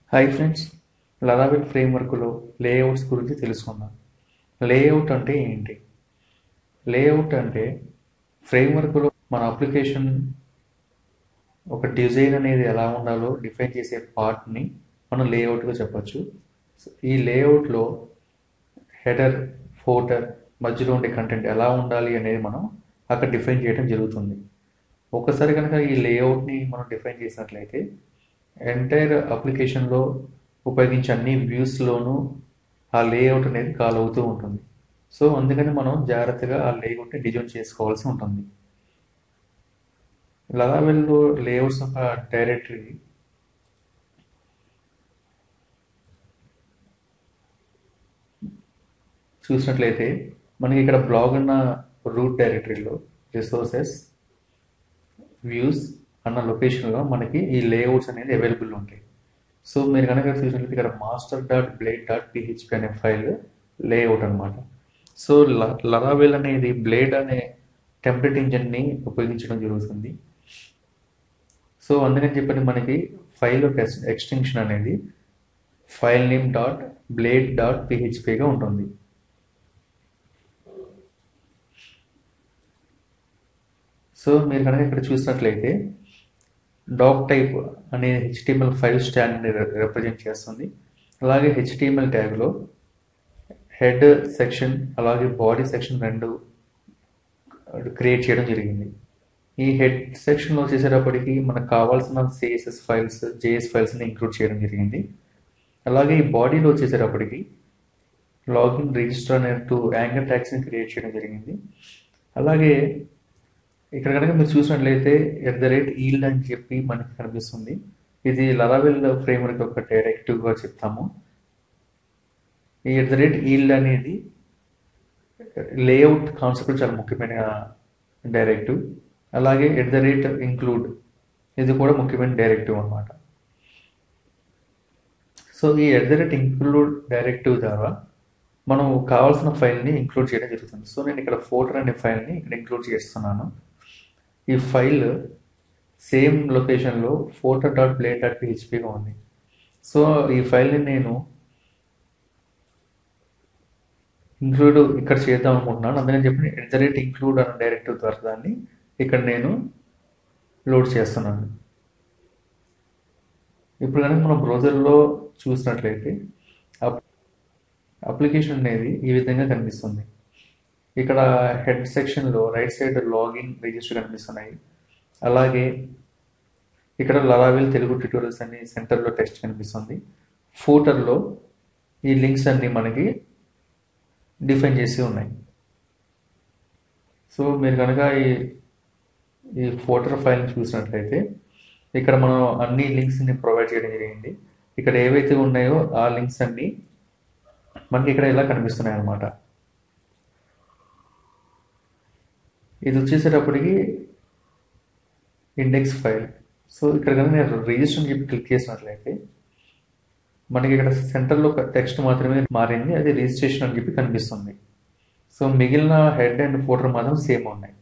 hi friends Laravel ఫ్రేమ్వర్క్లో layouts గురించి తెలుసుకుందాం లేఅవుట్ అంటే ఏంటి లేఅవుట్ అంటే ఫ్రేమ్వర్క్లో మన అప్లికేషన్ ఒక డిజైన్ అనేది ఎలా ఉండాలో డిఫైన్ చేసే పార్ట్ని మనం లేఅవుట్గా చెప్పొచ్చు ఈ లేఅవుట్లో హెడర్ ఫోటర్ మధ్యలో ఉండే కంటెంట్ ఎలా ఉండాలి అనేది మనం అక్కడ డిఫైన్ చేయడం జరుగుతుంది ఒకసారి కనుక ఈ లేఅవుట్ని మనం డిఫైన్ చేసినట్లయితే ఎంటైర్ అప్లికేషన్లో ఉపయోగించే అన్ని వ్యూస్లోనూ ఆ లేఅవుట్ అనేది కాల్ అవుతూ ఉంటుంది సో అందుకని మనం జాగ్రత్తగా ఆ లేఅవుట్ని డిజైన్ చేసుకోవాల్సి ఉంటుంది లరావెల్లో లేఅవుట్స్ ఒక డైరెక్టరీ చూసినట్లయితే మనకి ఇక్కడ బ్లాగ్ ఉన్న రూట్ డైరెక్టరీలో రిసోర్సెస్ వ్యూస్ అన్న లొకేషన్లో మనకి ఈ లేఅవుట్స్ అనేది అవైలబుల్ ఉంటాయి సో మీరు కనుక చూసినట్లయితే ఇక్కడ master dot blade dot PHP అనే ఫైల్ లేఅవుట్ అనమాట సో లరావెల్ అనేది బ్లేడ్ అనే టెంప్లెట్ ఇంజన్ని ఉపయోగించడం జరుగుతుంది సో అందుకని చెప్పండి మనకి ఫైల్ యొక్క ఎక్స్టెన్షన్ అనేది file name dot blade dot పిహెచ్పిగా ఉంటుంది సో మీరు కనుక ఇక్కడ చూసినట్లయితే డాక్ టైప్ అనే హెచ్టిఎంఎల్ ఫైవ్ స్టాండ్ని రిప్రజెంట్ చేస్తుంది అలాగే హెచ్టిఎంఎల్ ట్యాగ్లో హెడ్ సెక్షన్ అలాగే బాడీ సెక్షన్ రెండు క్రియేట్ చేయడం జరిగింది ఈ హెడ్ సెక్షన్లో వచ్చేసేటప్పటికి మనకు కావాల్సిన సిఎస్ఎస్ ఫైల్స్ జేఎస్ ఫైల్స్ని ఇంక్లూడ్ చేయడం జరిగింది అలాగే ఈ బాడీలో వచ్చేసేటప్పటికి లాగిన్ రిజిస్టర్ అనే టూ యాంగర్ ట్యాగ్స్ని క్రియేట్ చేయడం జరిగింది అలాగే ఇక్కడ కనుక మీరు చూసినట్లయితే ఎట్ ద రేట్ ఈల్డ్ అని చెప్పి మనకి కనిపిస్తుంది ఇది లరావెల్ ఫ్రేమ్వర్క్ యొక్క డైరెక్టివ్గా చెప్తాము ఈ ఎట్ ద రేట్ ఈల్డ్ అనేది లేఅవుట్ కాన్సెప్ట్ చాలా ముఖ్యమైన డైరెక్టివ్ అలాగే ఎట్ ద రేట్ ఇంక్లూడ్ ఇది కూడా ముఖ్యమైన డైరెక్టివ్ అనమాట సో ఈ at the rate include directive ద్వారా మనం కావాల్సిన ఫైల్ని ఇంక్లూడ్ చేయడం జరుగుతుంది సో నేను ఇక్కడ ఫోటర్ అనే ఫైల్ని ఇక్కడ ఇంక్లూడ్ చేస్తున్నాను ఈ ఫైల్ సేమ్ లొకేషన్లో ఫోటర్ డాట్ ప్లే డాట్ పిహెచ్పిగా ఉంది సో ఈ ఫైల్ని నేను ఇంక్లూడ్ ఇక్కడ చేద్దాం అనుకుంటున్నాను అందుకని చెప్పి ఎట్ ద రేట్ ఇంక్లూడ్ అన్న డైరెక్టివ్ ద్వారా దాన్ని ఇక్కడ నేను లోడ్ చేస్తున్నాను ఇప్పుడు కనుక మన బ్రౌజర్లో చూసినట్లయితే అప్లికేషన్ అనేది ఈ విధంగా కనిపిస్తుంది ఇక్కడ హెడ్ సెక్షన్లో రైట్ సైడ్ లాగిన్ రిజిస్టర్ కనిపిస్తున్నాయి అలాగే ఇక్కడ లరావెల్ తెలుగు ట్యూటోరియల్స్ అన్ని సెంటర్లో టెక్స్ట్ కనిపిస్తుంది ఫోటర్లో ఈ లింక్స్ అన్ని మనకి డిఫైన్ చేసి ఉన్నాయి సో మీరు కనుక ఈ ఈ ఫోటర్ ఫైల్ని చూసినట్లయితే ఇక్కడ మనం అన్ని లింక్స్ని ప్రొవైడ్ చేయడం జరిగింది ఇక్కడ ఏవైతే ఉన్నాయో ఆ లింక్స్ అన్ని మనకి ఇక్కడ ఇలా కనిపిస్తున్నాయి అన్నమాట ఇది వచ్చేసేటప్పటికి ఇండెక్స్ ఫైల్ సో ఇక్కడ కనుక నేను రిజిస్టర్ అని చెప్పి క్లిక్ చేసినట్లయితే మనకి ఇక్కడ సెంటర్లో ఒక టెక్స్ట్ మాత్రమే మారింది అది రిజిస్ట్రేషన్ అని చెప్పి కనిపిస్తుంది సో మిగిలిన హెడ్ అండ్ ఫోటర్ మాత్రం సేమ్ ఉన్నాయి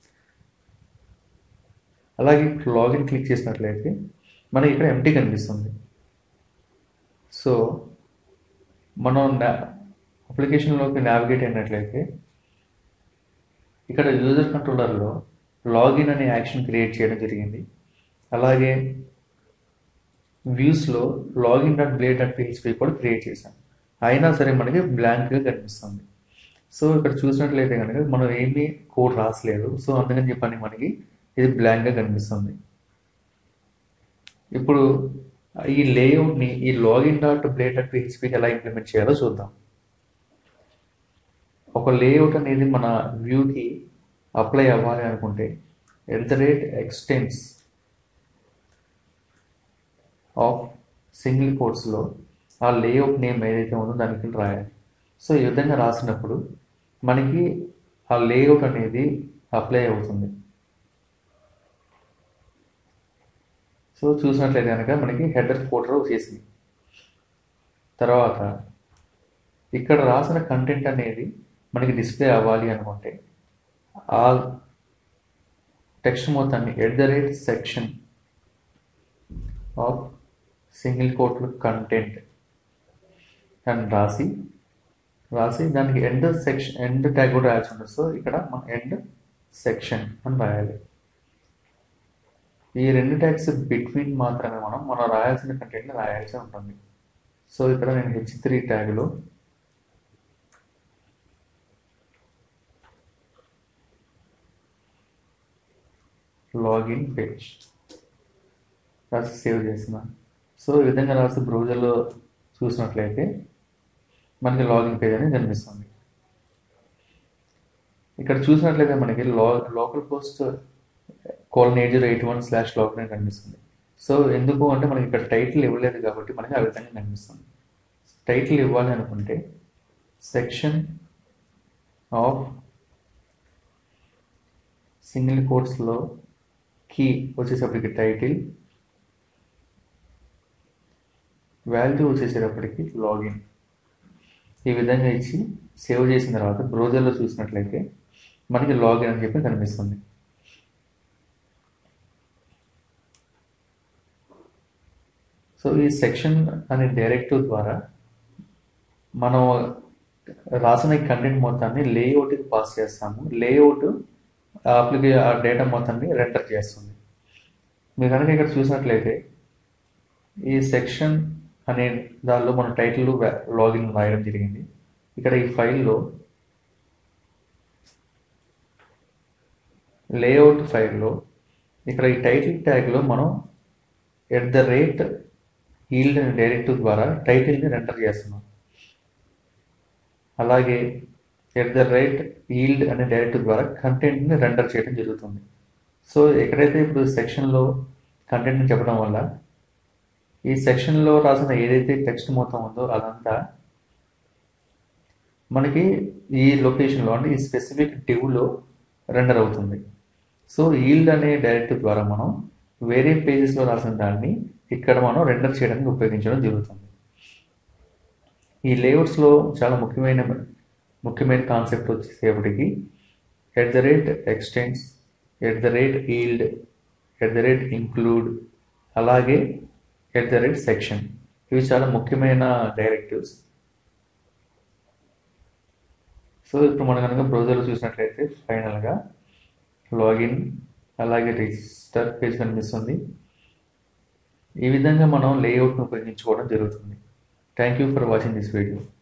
అలాగే లాగిన్ క్లిక్ చేసినట్లయితే మనకి ఇక్కడ ఎంటీ కనిపిస్తుంది సో మనం అప్లికేషన్లోకి నావిగేట్ అయినట్లయితే ఇక్కడ యూజర్ కంట్రోలర్లో లాగిన్ అనే యాక్షన్ క్రియేట్ చేయడం జరిగింది అలాగే వ్యూస్లో login dot blade dot PHP కూడా క్రియేట్ చేశాం అయినా సరే మనకి బ్లాంక్గా కనిపిస్తుంది సో ఇక్కడ చూసినట్లయితే కనుక మనం ఏమీ కోడ్ రాసలేదు సో అందుకని చెప్పని మనకి ఇది బ్లాంక్గా కనిపిస్తుంది ఇప్పుడు ఈ లేఅవుట్ని ఈ లాగిన్ డాట్ బ్లేడ్ డాట్ పిహెచ్పికి ఎలా ఇంప్లిమెంట్ చేయాలో చూద్దాం ఒక లేఅవుట్ అనేది మన వ్యూకి అప్లై అవ్వాలి అనుకుంటే at the rate extends of single కోర్స్లో ఆ లేఅవుట్ నేమ్ ఏదైతే ఉందో దానికి రాయాలి సో ఈ విధంగా రాసినప్పుడు మనకి ఆ లేఅవుట్ అనేది అప్లై అవుతుంది సో చూసినట్లయితే కనుక మనకి హెడర్ ఫోటో వచ్చేసింది తర్వాత ఇక్కడ రాసిన కంటెంట్ అనేది మనకి డిస్ప్లే అవ్వాలి అనుకుంటే ఆ టెక్స్ట్ మొత్తాన్ని at the rate section of single కోట్లో కంటెంట్ అని రాసి రాసి దానికి ఎండ్ సెక్షన్ ఎండ్ ట్యాగ్ కూడా రాయాల్సి ఉంటుంది సో ఇక్కడ మన ఎండ్ సెక్షన్ అని రాయాలి ఈ రెండు ట్యాగ్స్ బిట్వీన్ మాత్రమే మనం మనం రాయాల్సిన కంటెంట్ని రాయాల్సి ఉంటుంది సో ఇక్కడ నేను హెచ్ త్రీ ట్యాగ్లో లాగిన్ పేజ్ రాసి సేవ్ చేసిన సో ఈ విధంగా రాసి బ్రౌజర్లో చూసినట్లయితే మనకి లాగిన్ పేజ్ అనేది కనిపిస్తుంది ఇక్కడ చూసినట్లయితే మనకి లో local host colon eight zero eight one slash login అని కనిపిస్తుంది సో ఎందుకు అంటే మనకి ఇక్కడ టైటిల్ ఇవ్వలేదు కాబట్టి మనకి ఆ విధంగా కనిపిస్తుంది టైటిల్ ఇవ్వాలి అనుకుంటే సెక్షన్ ఆఫ్ సింగిల్ కోర్స్లో కీ వచ్చేసప్పటికి టైటిల్ వాల్యూ వచ్చేసేటప్పటికి లాగిన్ ఈ విధంగా ఇచ్చి సేవ్ చేసిన తర్వాత బ్రౌజర్లో చూసినట్లయితే మనకి లాగిన్ అని చెప్పి కనిపిస్తుంది సో ఈ సెక్షన్ అనే డైరెక్టివ్ ద్వారా మనం రాసిన కంటెంట్ మొత్తాన్ని లేఅవుట్కి పాస్ చేస్తాము లేఅవుట్ అప్లికే ఆ డేటా మొత్తాన్ని రెండర్ చేస్తుంది మీరు కనుక ఇక్కడ చూసినట్లయితే ఈ సెక్షన్ అనే దానిలో మన టైటిల్ లాగిన్ రాయడం జరిగింది ఇక్కడ ఈ ఫైల్లో లేఅవుట్ ఫైల్లో ఇక్కడ ఈ టైటిల్ ట్యాగ్లో మనం ఎట్ ద రేట్ ఈల్డ్ అనే డైరెక్టివ్ ద్వారా టైటిల్ని రెండర్ చేస్తున్నాం అలాగే ఎట్ ద రేట్ ఈల్డ్ అనే డైరెక్టివ్ ద్వారా కంటెంట్ని రెండర్ చేయడం జరుగుతుంది సో ఎక్కడైతే ఇప్పుడు సెక్షన్లో కంటెంట్ని చెప్పడం వల్ల ఈ సెక్షన్లో రాసిన ఏదైతే టెక్స్ట్ మొత్తం ఉందో అదంతా మనకి ఈ లొకేషన్లో అంటే ఈ స్పెసిఫిక్ డివ్లో రెండర్ అవుతుంది సో ఈల్డ్ అనే డైరెక్టివ్ ద్వారా మనం వేరే పేజెస్లో రాసిన దాన్ని ఇక్కడ మనం రెండర్ చేయడానికి ఉపయోగించడం జరుగుతుంది ఈ లేఅవుట్స్లో చాలా ముఖ్యమైన ముఖ్యమైన కాన్సెప్ట్ వచ్చేసేపటికి at the rate extends at the rate yield at the rate include అలాగే ఎట్ ద రేట్ సెక్షన్ ఇవి చాలా ముఖ్యమైన డైరెక్టివ్స్ సో ఇప్పుడు మనం కనుక బ్రౌజర్లో చూసినట్లయితే ఫైనల్గా లాగిన్ అలాగే రిజిస్టర్ పేజ్ కనిపిస్తుంది ఈ విధంగా మనం లేఅవుట్ను ఉపయోగించుకోవడం జరుగుతుంది thank you for watching this video